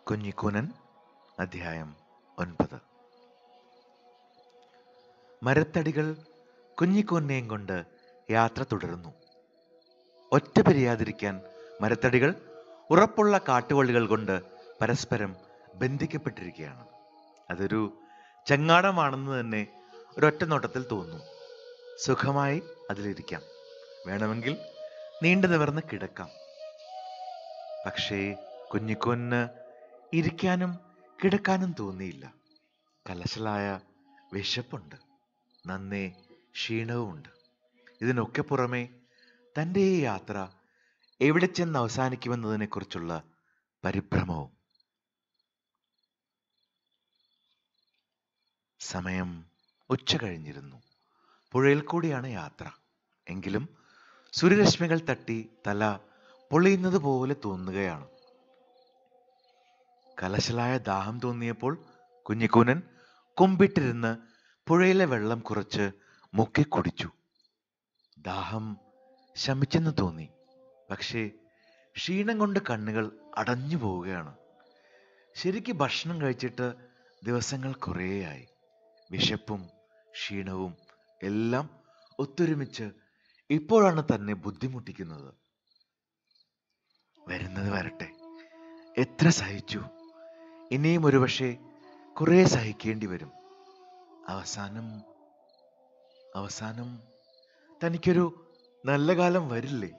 കുഞ്ഞിക്കൂനൻ അധ്യായം ഒൻപത് മരത്തടികൾ കുഞ്ഞിക്കൂനെയും കൊണ്ട് യാത്ര തുടരുന്നു ഒറ്റ പിരിയാതിരിക്കാൻ മരത്തടികൾ ഉറപ്പുള്ള കാട്ടുവള്ളികൾ കൊണ്ട് പരസ്പരം ബന്ധിക്കപ്പെട്ടിരിക്കുകയാണ് അതൊരു ചങ്ങാടമാണെന്ന് തന്നെ ഒരൊറ്റ നോട്ടത്തിൽ തോന്നും സുഖമായി അതിലിരിക്കാം വേണമെങ്കിൽ നീണ്ടു നിവർന്ന് കിടക്കാം പക്ഷേ കുഞ്ഞിക്കൊന്ന് ഇരിക്കാനും കിടക്കാനും തോന്നിയില്ല കലശലായ വിശപ്പുണ്ട് നന്നേ ക്ഷീണവുമുണ്ട് ഇതിനൊക്കെ പുറമെ തൻ്റെ ഈ യാത്ര എവിടെ ചെന്ന് അവസാനിക്കുമെന്നതിനെക്കുറിച്ചുള്ള പരിഭ്രമവും സമയം ഉച്ച കഴിഞ്ഞിരുന്നു പുഴയിൽ കൂടിയാണ് യാത്ര എങ്കിലും സൂര്യരശ്മികൾ തട്ടി തല പൊളിയുന്നത് പോലെ തോന്നുകയാണ് കലശലായ ദാഹം തോന്നിയപ്പോൾ കുഞ്ഞിക്കൂനൻ കുമ്പിട്ടിരുന്ന് പുഴയിലെ വെള്ളം കുറച്ച് മുക്കി കുടിച്ചു ദാഹം ശമിച്ചെന്ന് തോന്നി പക്ഷേ ക്ഷീണം കൊണ്ട് കണ്ണുകൾ അടഞ്ഞു പോവുകയാണ് ശരിക്ക് ഭക്ഷണം കഴിച്ചിട്ട് ദിവസങ്ങൾ കുറേയായി വിശപ്പും ക്ഷീണവും എല്ലാം ഒത്തൊരുമിച്ച് ഇപ്പോഴാണ് തന്നെ ബുദ്ധിമുട്ടിക്കുന്നത് വരുന്നത് വരട്ടെ എത്ര സഹിച്ചു ഇനിയും ഒരുപക്ഷെ കുറെ സഹിക്കേണ്ടി വരും അവസാനം അവസാനം തനിക്കൊരു നല്ല കാലം വരില്ലേ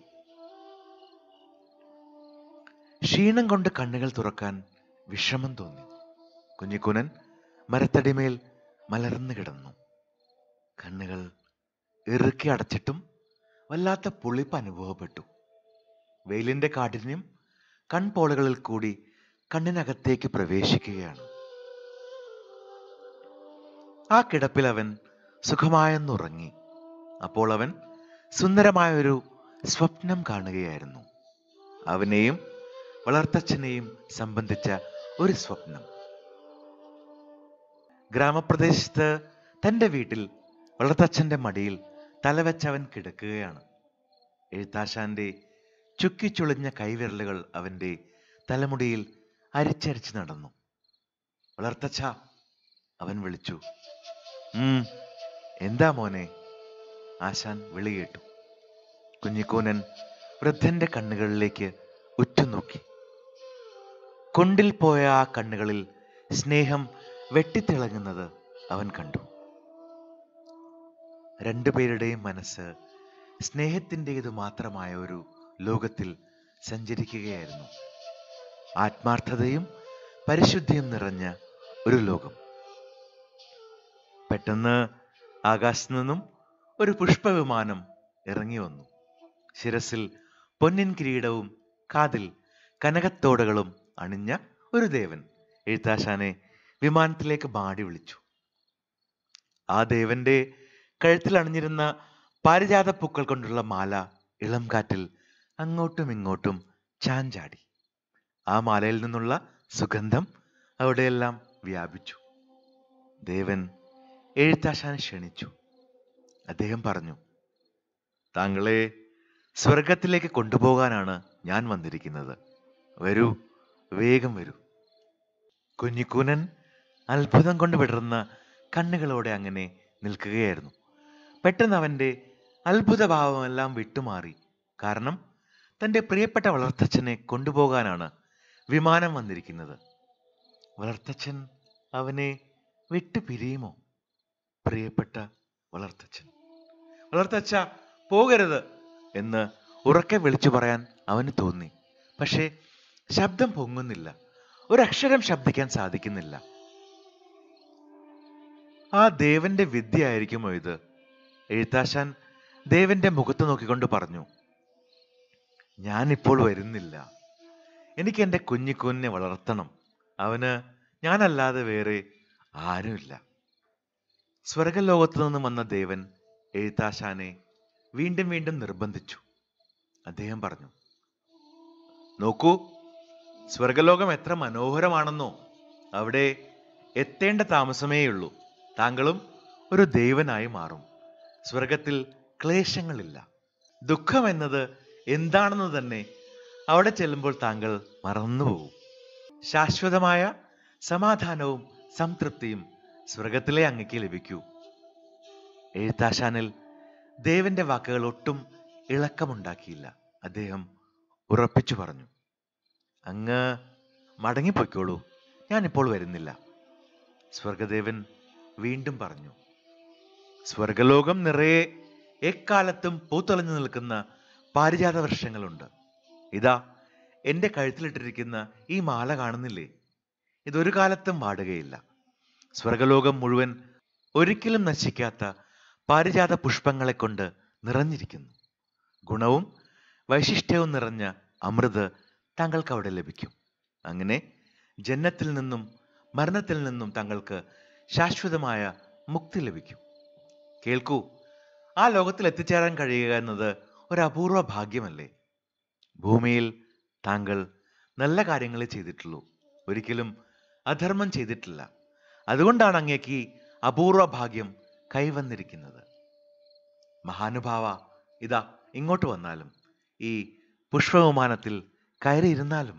ക്ഷീണം കൊണ്ട് കണ്ണുകൾ തുറക്കാൻ വിഷമം തോന്നി കുഞ്ഞിക്കുനൻ മരത്തടിമേൽ മലർന്നു കിടന്നു കണ്ണുകൾ ഇറുക്കി അടച്ചിട്ടും വല്ലാത്ത പുളിപ്പ് അനുഭവപ്പെട്ടു വെയിലിന്റെ കാഠിന്യം കൺപോളകളിൽ കൂടി കണ്ണിനകത്തേക്ക് പ്രവേശിക്കുകയാണ് ആ കിടപ്പിൽ അവൻ സുഖമായെന്നുറങ്ങി അപ്പോൾ അവൻ സുന്ദരമായ ഒരു സ്വപ്നം കാണുകയായിരുന്നു അവനെയും വളർത്തച്ഛനെയും സംബന്ധിച്ച ഒരു സ്വപ്നം ഗ്രാമപ്രദേശത്ത് തന്റെ വീട്ടിൽ വളർത്തച്ഛന്റെ മടിയിൽ തലവെച്ചവൻ കിടക്കുകയാണ് എഴുത്താശാന്റെ ചുക്കിച്ചുളിഞ്ഞ കൈവിരലുകൾ അവന്റെ തലമുടിയിൽ അരിച്ചരിച്ച് നടന്നു വളർത്തച്ഛ അവൻ വിളിച്ചു ഉം എന്താ മോനെ ആശാൻ വിളി കേട്ടു കുഞ്ഞിക്കൂനൻ വൃദ്ധന്റെ കണ്ണുകളിലേക്ക് ഉറ്റുനോക്കി കൊണ്ടിൽ പോയ ആ കണ്ണുകളിൽ സ്നേഹം വെട്ടിത്തിളങ്ങുന്നത് അവൻ കണ്ടു രണ്ടുപേരുടെയും മനസ്സ് സ്നേഹത്തിൻ്റെത് മാത്രമായ ഒരു ലോകത്തിൽ സഞ്ചരിക്കുകയായിരുന്നു ആത്മാർത്ഥതയും പരിശുദ്ധിയും നിറഞ്ഞ ഒരു ലോകം പെട്ടെന്ന് ആകാശത്തു നിന്നും ഒരു പുഷ്പവിമാനം ഇറങ്ങി വന്നു ശിരസിൽ പൊന്നിൻ കിരീടവും കാതിൽ കനകത്തോടകളും അണിഞ്ഞ ഒരു ദേവൻ എഴുത്താശാനെ വിമാനത്തിലേക്ക് മാടി വിളിച്ചു ആ ദേവന്റെ കഴുത്തിൽ അണിഞ്ഞിരുന്ന പാരിജാത പൂക്കൾ കൊണ്ടുള്ള മാല ഇളം കാറ്റിൽ അങ്ങോട്ടും ഇങ്ങോട്ടും ചാഞ്ചാടി ആ മാലയിൽ നിന്നുള്ള സുഗന്ധം അവിടെയെല്ലാം വ്യാപിച്ചു ദേവൻ എഴുത്താശാനെ ക്ഷണിച്ചു അദ്ദേഹം പറഞ്ഞു താങ്കളെ സ്വർഗത്തിലേക്ക് കൊണ്ടുപോകാനാണ് ഞാൻ വന്നിരിക്കുന്നത് വരൂ വേഗം വരൂ കുഞ്ഞിക്കൂനൻ അത്ഭുതം കൊണ്ട് വിടർന്ന കണ്ണുകളോടെ അങ്ങനെ നിൽക്കുകയായിരുന്നു പെട്ടെന്ന് അവന്റെ അത്ഭുതഭാവമെല്ലാം വിട്ടുമാറി കാരണം തന്റെ പ്രിയപ്പെട്ട വളർത്തച്ഛനെ കൊണ്ടുപോകാനാണ് വിമാനം വന്നിരിക്കുന്നത് വളർത്തച്ഛൻ അവനെ വിട്ടു പിരിയുമോ പ്രിയപ്പെട്ട വളർത്തച്ഛൻ വളർത്തച്ഛ പോകരുത് എന്ന് ഉറക്കെ വിളിച്ചു പറയാൻ അവന് തോന്നി പക്ഷേ ശബ്ദം പൊങ്ങുന്നില്ല ഒരക്ഷരം ശബ്ദിക്കാൻ സാധിക്കുന്നില്ല ആ ദേവന്റെ വിദ്യയായിരിക്കുമോ ഇത് എഴുത്താശാൻ ദേവന്റെ മുഖത്ത് നോക്കിക്കൊണ്ട് പറഞ്ഞു ഞാനിപ്പോൾ വരുന്നില്ല എനിക്ക് എൻ്റെ കുഞ്ഞിക്കുഞ്ഞിനെ വളർത്തണം അവന് ഞാനല്ലാതെ വേറെ ആരുമില്ല സ്വർഗലോകത്തു നിന്നും വന്ന ദേവൻ എഴുത്താശാനെ വീണ്ടും വീണ്ടും നിർബന്ധിച്ചു അദ്ദേഹം പറഞ്ഞു നോക്കൂ സ്വർഗലോകം എത്ര മനോഹരമാണെന്നോ അവിടെ എത്തേണ്ട താമസമേയുള്ളൂ താങ്കളും ഒരു ദേവനായി മാറും സ്വർഗത്തിൽ ക്ലേശങ്ങളില്ല ദുഃഖം എന്നത് എന്താണെന്ന് തന്നെ അവിടെ ചെല്ലുമ്പോൾ താങ്കൾ മറന്നുപോകും ശാശ്വതമായ സമാധാനവും സംതൃപ്തിയും സ്വർഗത്തിലെ അങ്ങയ്ക്ക് ലഭിക്കൂ എഴുത്താശാനിൽ ദേവന്റെ വാക്കുകൾ ഒട്ടും ഇളക്കമുണ്ടാക്കിയില്ല അദ്ദേഹം ഉറപ്പിച്ചു പറഞ്ഞു അങ്ങ് മടങ്ങിപ്പോയിക്കോളൂ ഞാനിപ്പോൾ വരുന്നില്ല സ്വർഗദേവൻ വീണ്ടും പറഞ്ഞു സ്വർഗലോകം നിറയെ എക്കാലത്തും പൂത്തളഞ്ഞു നിൽക്കുന്ന പാരിജാത വൃക്ഷങ്ങളുണ്ട് ഇതാ എന്റെ കഴുത്തിലിട്ടിരിക്കുന്ന ഈ മാല കാണുന്നില്ലേ ഇതൊരു കാലത്തും വാടുകയില്ല സ്വർഗലോകം മുഴുവൻ ഒരിക്കലും നശിക്കാത്ത പാരിജാത പുഷ്പങ്ങളെ കൊണ്ട് നിറഞ്ഞിരിക്കുന്നു ഗുണവും വൈശിഷ്ട്യവും നിറഞ്ഞ അമൃത് താങ്കൾക്ക് അവിടെ ലഭിക്കും അങ്ങനെ ജന്നത്തിൽ നിന്നും മരണത്തിൽ നിന്നും താങ്കൾക്ക് ശാശ്വതമായ മുക്തി ലഭിക്കും കേൾക്കൂ ആ ലോകത്തിൽ എത്തിച്ചേരാൻ കഴിയുക എന്നത് ഒരു അപൂർവ ഭാഗ്യമല്ലേ ഭൂമിയിൽ താങ്കൾ നല്ല കാര്യങ്ങളെ ചെയ്തിട്ടുള്ളൂ ഒരിക്കലും അധർമ്മം ചെയ്തിട്ടില്ല അതുകൊണ്ടാണ് അങ്ങേക്ക് ഈ അപൂർവ ഭാഗ്യം കൈവന്നിരിക്കുന്നത് മഹാനുഭാവ ഇതാ ഇങ്ങോട്ട് വന്നാലും ഈ പുഷ്പവിമാനത്തിൽ കയറിയിരുന്നാലും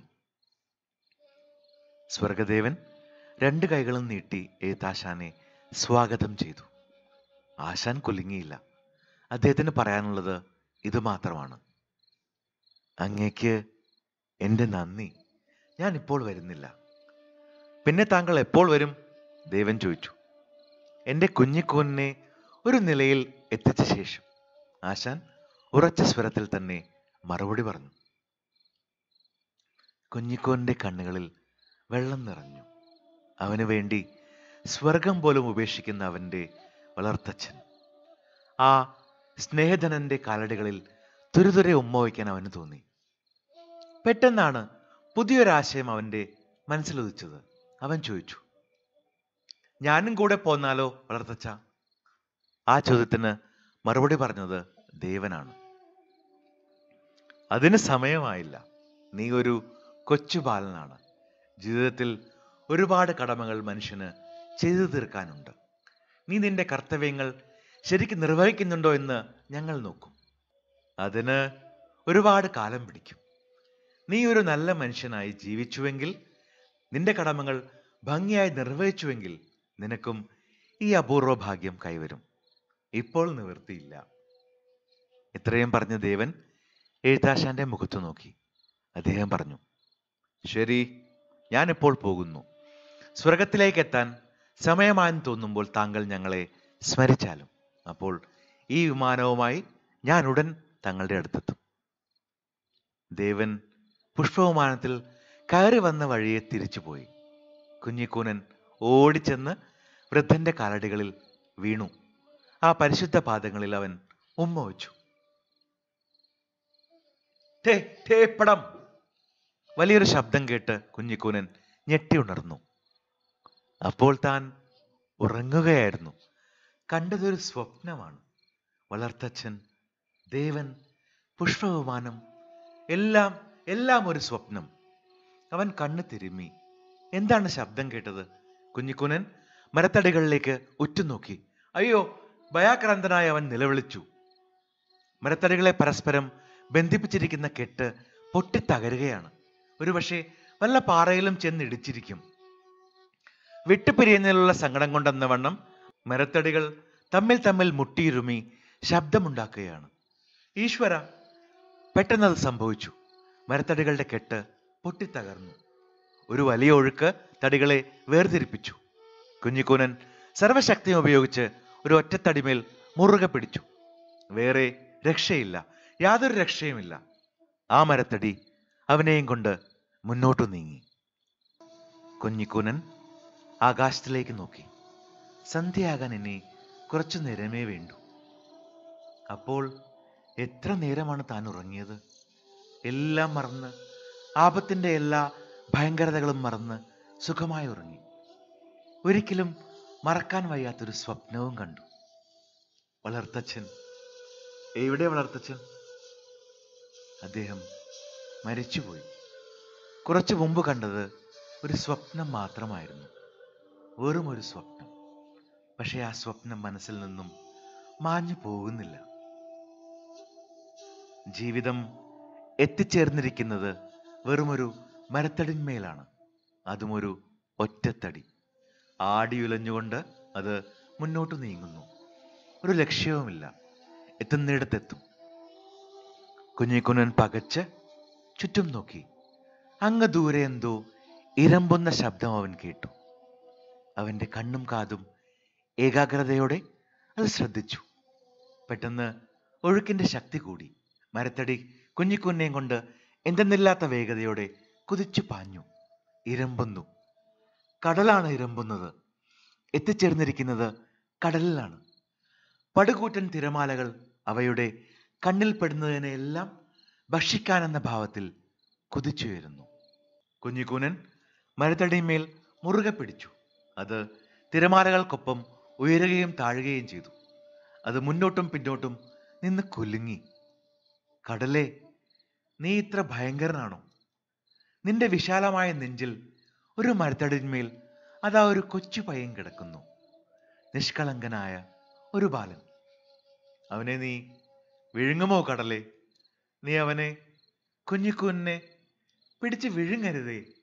സ്വർഗദേവൻ രണ്ട് കൈകളും നീട്ടി എഴുത്താശാനെ സ്വാഗതം ചെയ്തു ആശാൻ കുലുങ്ങിയില്ല അദ്ദേഹത്തിന് പറയാനുള്ളത് ഇത് മാത്രമാണ് അങ്ങേക്ക് എൻ്റെ നന്ദി ഞാൻ ഇപ്പോൾ വരുന്നില്ല പിന്നെ താങ്കൾ എപ്പോൾ വരും ദേവൻ ചോദിച്ചു എൻ്റെ കുഞ്ഞിക്കൂനിനെ ഒരു നിലയിൽ എത്തിച്ച ശേഷം ആശാൻ ഉറച്ച സ്വരത്തിൽ തന്നെ മറുപടി പറഞ്ഞു കുഞ്ഞിക്കോന്റെ കണ്ണുകളിൽ വെള്ളം നിറഞ്ഞു അവന് വേണ്ടി സ്വർഗം പോലും ഉപേക്ഷിക്കുന്ന അവന്റെ വളർത്തച്ഛൻ ആ സ്നേഹധനന്റെ കാലടികളിൽ തുരുതുരെ ഉമ്മ വയ്ക്കാൻ അവന് തോന്നി പെട്ടെന്നാണ് പുതിയൊരാശയം അവന്റെ മനസ്സിലുദിച്ചത് അവൻ ചോദിച്ചു ഞാനും കൂടെ പോന്നാലോ വളർത്തച്ഛ ആ ചോദ്യത്തിന് മറുപടി പറഞ്ഞത് ദേവനാണ് അതിന് സമയമായില്ല നീ ഒരു കൊച്ചു ബാലനാണ് ജീവിതത്തിൽ ഒരുപാട് കടമകൾ മനുഷ്യന് ചെയ്തു തീർക്കാനുണ്ട് നീ നിന്റെ കർത്തവ്യങ്ങൾ ശരിക്കും നിർവഹിക്കുന്നുണ്ടോ എന്ന് ഞങ്ങൾ നോക്കും അതിന് ഒരുപാട് കാലം പിടിക്കും നീ ഒരു നല്ല മനുഷ്യനായി ജീവിച്ചുവെങ്കിൽ നിന്റെ കടമകൾ ഭംഗിയായി നിർവഹിച്ചുവെങ്കിൽ നിനക്കും ഈ അപൂർവ ഭാഗ്യം കൈവരും ഇപ്പോൾ നിവൃത്തിയില്ല ഇത്രയും പറഞ്ഞ ദേവൻ എഴുത്താശാന്റെ മുഖത്തു നോക്കി അദ്ദേഹം പറഞ്ഞു ശരി ഞാനിപ്പോൾ പോകുന്നു സ്വർഗത്തിലേക്ക് എത്താൻ സമയമായെന്ന് തോന്നുമ്പോൾ താങ്കൾ ഞങ്ങളെ സ്മരിച്ചാലും അപ്പോൾ ഈ വിമാനവുമായി ഞാൻ ഉടൻ തങ്ങളുടെ അടുത്തെത്തും ദേവൻ പുഷ്പവിമാനത്തിൽ കയറി വന്ന വഴിയെ തിരിച്ചുപോയി കുഞ്ഞിക്കൂനൻ ഓടിച്ചെന്ന് വൃദ്ധന്റെ കാലടികളിൽ വീണു ആ പരിശുദ്ധ പാദങ്ങളിൽ അവൻ ഉമ്മ വെച്ചു ടേ ടേ പടം വലിയൊരു ശബ്ദം കേട്ട് കുഞ്ഞിക്കൂനൻ ഞെട്ടി ഉണർന്നു അപ്പോൾ താൻ ഉറങ്ങുകയായിരുന്നു കണ്ടതൊരു സ്വപ്നമാണ് വളർത്തച്ഛൻ ദേവൻ പുഷ്പവിമാനം എല്ലാം എല്ലാം ഒരു സ്വപ്നം അവൻ കണ്ണു തിരുമ്മി എന്താണ് ശബ്ദം കേട്ടത് കുഞ്ഞിക്കുനൻ മരത്തടികളിലേക്ക് ഉറ്റുനോക്കി അയ്യോ ഭയാക്രാന്തനായ അവൻ നിലവിളിച്ചു മരത്തടികളെ പരസ്പരം ബന്ധിപ്പിച്ചിരിക്കുന്ന കെട്ട് പൊട്ടിത്തകരുകയാണ് ഒരുപക്ഷെ വല്ല പാറയിലും ചെന്നിടിച്ചിരിക്കും വിട്ടുപിരിയുന്നതിലുള്ള സങ്കടം കൊണ്ടെന്ന വണ്ണം മരത്തടികൾ തമ്മിൽ തമ്മിൽ മുട്ടിയിരുമി ശബ്ദമുണ്ടാക്കുകയാണ് ഈശ്വര പെട്ടെന്നത് സംഭവിച്ചു മരത്തടികളുടെ കെട്ട് പൊട്ടിത്തകർന്നു ഒരു വലിയ ഒഴുക്ക് തടികളെ വേർതിരിപ്പിച്ചു കുഞ്ഞിക്കൂനൻ സർവശക്തിയും ഉപയോഗിച്ച് ഒരു ഒറ്റത്തടിമേൽ മുറുകെ പിടിച്ചു വേറെ രക്ഷയില്ല യാതൊരു രക്ഷയുമില്ല ആ മരത്തടി അവനെയും കൊണ്ട് മുന്നോട്ടു നീങ്ങി കുഞ്ഞിക്കൂനൻ ആകാശത്തിലേക്ക് നോക്കി സന്ധ്യയാകാൻ ഇനി കുറച്ചു നേരമേ വേണ്ടു അപ്പോൾ എത്ര നേരമാണ് താൻ ഉറങ്ങിയത് എല്ലാം മറന്ന് ആപത്തിന്റെ എല്ലാ ഭയങ്കരതകളും മറന്ന് സുഖമായി ഉറങ്ങി ഒരിക്കലും മറക്കാൻ വയ്യാത്തൊരു സ്വപ്നവും കണ്ടു വളർത്തച്ഛൻ എവിടെ വളർത്തച്ഛൻ അദ്ദേഹം മരിച്ചുപോയി കുറച്ചു മുമ്പ് കണ്ടത് ഒരു സ്വപ്നം മാത്രമായിരുന്നു വെറും ഒരു സ്വപ്നം പക്ഷെ ആ സ്വപ്നം മനസ്സിൽ നിന്നും മാഞ്ഞു പോകുന്നില്ല ജീവിതം എത്തിച്ചേർന്നിരിക്കുന്നത് വെറുമൊരു മരത്തടിന്മേലാണ് അതും ഒരു ഒറ്റത്തടി ആടിയുലഞ്ഞുകൊണ്ട് അത് മുന്നോട്ട് നീങ്ങുന്നു ഒരു ലക്ഷ്യവുമില്ല എത്തുന്നിടത്തെത്തും കുഞ്ഞിക്കുഞ്ഞൻ പകച്ച് ചുറ്റും നോക്കി അങ്ങ് ദൂരെ എന്തോ ഇരമ്പുന്ന ശബ്ദം അവൻ കേട്ടു അവന്റെ കണ്ണും കാതും ഏകാഗ്രതയോടെ അത് ശ്രദ്ധിച്ചു പെട്ടെന്ന് ഒഴുക്കിന്റെ ശക്തി കൂടി മരത്തടി കുഞ്ഞിക്കുഞ്ഞേയും കൊണ്ട് എന്തെന്നില്ലാത്ത വേഗതയോടെ കുതിച്ചു പാഞ്ഞു ഇരമ്പുന്നു കടലാണ് ഇരമ്പുന്നത് എത്തിച്ചേർന്നിരിക്കുന്നത് കടലിലാണ് പടുകൂറ്റൻ തിരമാലകൾ അവയുടെ കണ്ണിൽ പെടുന്നതിനെല്ലാം ഭക്ഷിക്കാനെന്ന ഭാവത്തിൽ കുതിച്ചുയരുന്നു കുഞ്ഞിക്കൂനൻ മരത്തടിമേൽ മുറുകെ പിടിച്ചു അത് തിരമാലകൾക്കൊപ്പം ഉയരുകയും താഴുകയും ചെയ്തു അത് മുന്നോട്ടും പിന്നോട്ടും നിന്ന് കുലുങ്ങി കടലേ നീ ഇത്ര ഭയങ്കരനാണോ നിന്റെ വിശാലമായ നെഞ്ചിൽ ഒരു മരത്തടിന്മേൽ അതാ ഒരു കൊച്ചു പയ്യൻ കിടക്കുന്നു നിഷ്കളങ്കനായ ഒരു ബാലൻ അവനെ നീ വിഴുങ്ങുമോ കടലേ നീ അവനെ കുഞ്ഞിക്കുഞ്ഞെ പിടിച്ച് വിഴുങ്ങരുതേ